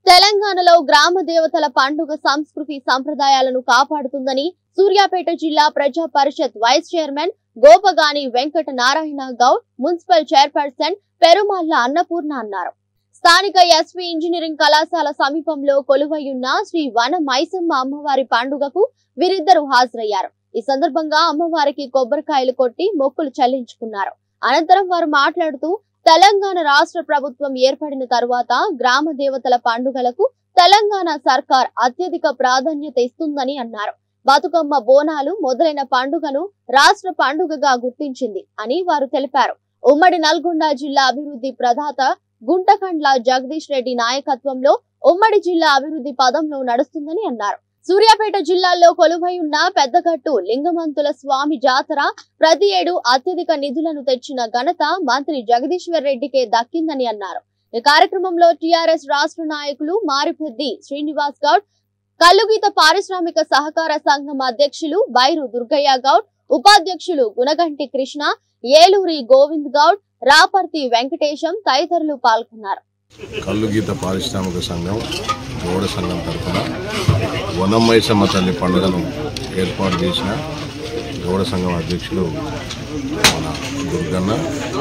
తెలంగాణలో గ్రామ దేవతల పండుగ సంస్కృతి సంప్రదాయాలను కాపాడుతుందని సూర్యాపేట జిల్లా ప్రజా పరిషత్ vice chairman Gopagani Venkata Narayana Goud municipal chairperson Perumalla Annapurna అన్నారు స్థానిక ఎస్వి ఇంజనీరింగ్ కళాశాల సమీపంలో కొలువైయున్న శ్రీ వన మైసమ్మ అమ్మవారి పండుగకు వీరిద్దరూ హాజరయ్యారు ఈ సందర్భంగా అమ్మవారికి కొబ్బరికాయలు కొట్టి మొక్కులు చెల్లించుకున్నారు అనంతరం వారు మాట్లాడుతూ తెలంగాణ రాష్ట్ర ప్రభుత్వం ఏర్పడిన తరువాత గ్రామ దేవతల పండుగలకు తెలంగాణ సర్కార్ అత్యధిక ప్రాధాన్యత ఇస్తుందని అన్నారు బతుకమ్మ బోనాలు మొదలైన పండుగను రాష్ట్ర పండుగగా గుర్తించింది అని వారు తెలిపారు ఉమ్మడి నల్గొండ జిల్లా అభివృద్ధి ప్రదాత గుంటకండ్ల జగదీష్ రెడ్డి నాయకత్వంలో ఉమ్మడి జిల్లా అభివృద్ధి పదంలో నడుస్తుందని అన్నారు సూర్యాపేట జిల్లాలో కొలువై ఉన్న పెద్దగట్టు లింగమంతుల స్వామి జాతర ప్రతి ఏడు అత్యధిక నిధులను తెచ్చిన ఘనత మంత్రి జగదీశ్వర్ రెడ్డికే దక్కిందని అన్నారు ఈ కార్యక్రమంలో టిఆర్ఎస్ రాష్ట్ర నాయకులు మారిపెద్ది శ్రీనివాస్ గౌడ్ కల్లుగీత పారిశ్రామిక సహకార సంఘం అధ్యక్షులు బైరు దుర్గయ్య గౌడ్ ఉపాధ్యక్షులు గుణగంటి కృష్ణ ఏలూరి గోవింద్ గౌడ్ రాపర్తి వెంకటేశం తదితరులు పాల్గొన్నారు కల్లుగీత పారిశ్రామిక సంఘం గౌడ సంఘం తరఫున వనమైసమ్మ తల్లి పండుగను ఏర్పాటు చేసిన గౌడ సంఘం అధ్యక్షులు మన దుర్గన్న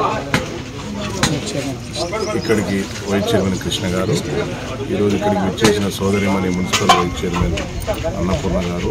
ఇక్కడికి వైస్ చైర్మన్ కృష్ణ గారు ఈరోజు ఇక్కడికి విచ్చేసిన సోదరిమణి మున్సిపల్ వైస్ చైర్మన్ అన్నపూర్ణ గారు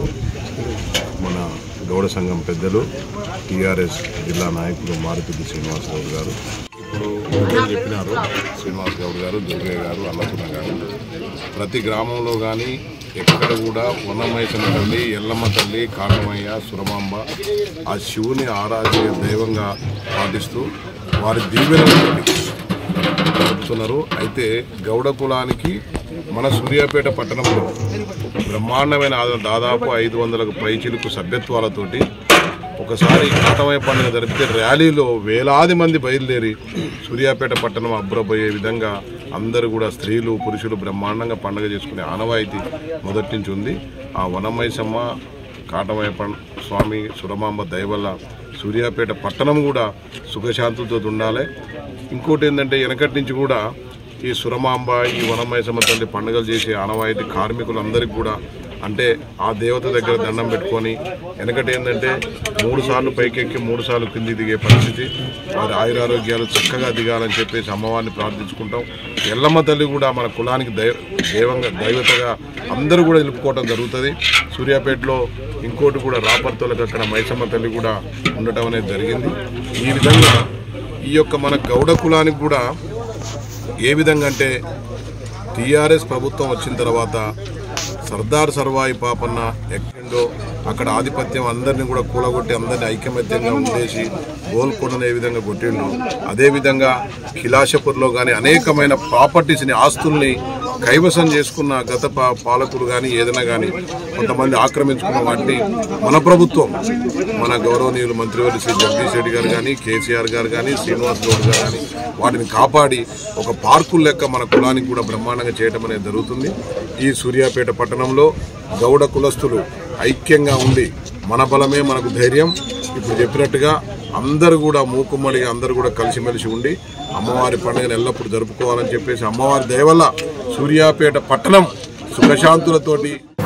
మన గౌడ సంఘం పెద్దలు టీఆర్ఎస్ జిల్లా నాయకులు మారుతిద్ది శ్రీనివాస్ గౌడ్ గారు ఇప్పుడు పెద్దలు చెప్పినారు శ్రీనివాస్ గౌడ్ గారు దుర్గయ్య గారు అన్నపూర్ణ గారు ప్రతి గ్రామంలో కానీ ఎక్కడ కూడా ఉన్నమయ్య తల్లి ఎల్లమ్మ తల్లి కాకమయ్య సురమాంబ ఆ శివుని ఆరాధ్య దైవంగా పాటిస్తూ వారి దీవెనలతోటి జరుపుతున్నారు అయితే గౌడ కులానికి మన సూర్యాపేట పట్టణంలో బ్రహ్మాండమైన ఆద- దాదాపు ఐదు వందలకు పైచిలుకు సభ్యత్వాలతోటి ఒకసారి కాటమయ్య పండుగ జరిపితే ర్యాలీలో వేలాది మంది బయలుదేరి సూర్యాపేట పట్టణం అబ్బురబోయే విధంగా అందరూ కూడా స్త్రీలు పురుషులు బ్రహ్మాండంగా పండుగ చేసుకునే ఆనవాయితీ మొదటి నుంచి ఉంది ఆ వనమైసమ్మ కాటమయ్య పం- స్వామి సురమాంబ దయవల్ల సూర్యాపేట పట్టణం కూడా సుఖశాంతులతో ఉండాలి ఇంకోటి ఏంటంటే వెనకటి నుంచి కూడా ఈ సురమాంబ ఈ వనమైసమ్మ తల్లి పండుగలు చేసే ఆనవాయితీ కార్మికులందరికీ కూడా అంటే ఆ దేవత దగ్గర దండం పెట్టుకొని వెనకటి ఏంటంటే మూడు సార్లు పైకెక్కి మూడు సార్లు కింది దిగే పరిస్థితి వారి ఆయురారోగ్యాలు చక్కగా దిగాలని చెప్పేసి అమ్మవారిని ప్రార్థించుకుంటాం ఎల్లమ్మ తల్లి కూడా మన కులానికి దైవ దైవంగా దైవతగా అందరూ కూడా నిలుపుకోవటం జరుగుతుంది సూర్యాపేటలో ఇంకోటి కూడా రాపర్తులకు అక్కడ మైసమ్మ తల్లి కూడా ఉండటం అనేది జరిగింది ఈ విధంగా ఈ యొక్క మన గౌడ కులానికి కూడా ఏ విధంగా అంటే టీఆర్ఎస్ ప్రభుత్వం వచ్చిన తర్వాత సర్దార్ సర్వాయి పాపన్న ఎక్కడో అక్కడ ఆధిపత్యం అందరినీ కూడా కూలగొట్టి అందరినీ ఐకమత్యంగా ఉండేసి గోల్కొండను ఏ విధంగా కొట్టిండు అదేవిధంగా ఖిలాషపూర్లో కానీ అనేకమైన ప్రాపర్టీస్ని ఆస్తుల్ని కైవసం చేసుకున్న గత పా- పాలకులు కానీ ఏదైనా కానీ కొంతమంది ఆక్రమించుకున్న వాటిని మన ప్రభుత్వం మన గౌరవనీయులు మంత్రివర్యులు శ్రీ జగదీష్ రెడ్డి గారు కానీ కేసీఆర్ గారు కానీ శ్రీనివాస్ గౌడ్ గారు కానీ వాటిని కాపాడి ఒక పార్కుల లెక్క మన కులానికి కూడా బ్రహ్మాండంగా చేయడం అనేది జరుగుతుంది ఈ సూర్యాపేట పట్టణంలో గౌడ కులస్తులు ఐక్యంగా ఉండి మన బలమే మనకు ధైర్యం ఇప్పుడు చెప్పినట్టుగా అందరూ కూడా మూకుమ్మడిగా అందరూ కూడా కలిసిమెలిసి ఉండి అమ్మవారి పండుగను ఎల్లప్పుడూ జరుపుకోవాలని చెప్పేసి అమ్మవారి దయ వల్ల సూర్యాపేట పట్టణం సుఖశాంతులతోటి